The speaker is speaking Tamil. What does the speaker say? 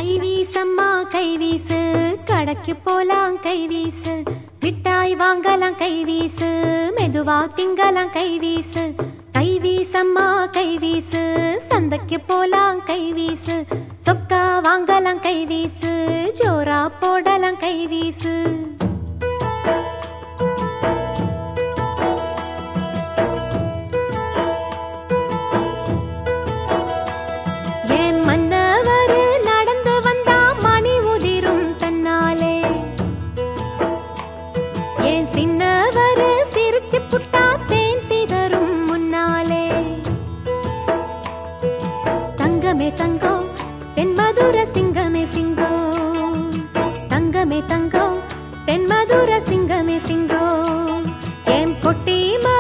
கைவீசம்மா கைவீசு கடைக்கு போலாம் கைவீசு மிட்டாய் வாங்கலாம் கைவீசு மெதுவா திங்கலாம் கைவீசு கைவீசம்மா கைவீசு சந்தைக்கு போலாம் கைவீசு சொக்கா வாங்கலாம் கைவீசு ஜோரா போடலாம் கைவீசு என் மன்னவர் நடந்து வந்தா மணி உதிரும் தன்னாலே என் சின்னவர் சிரிச்சு புட்டா தேன் சிதறும் முன்னாலே தங்கமே தங்கம் தென் மதுர சிங்கமே சிங்கம் தங்கமே தங்கம் தென் மதுர சிங்கமே சிங்கம் என் பொட்டி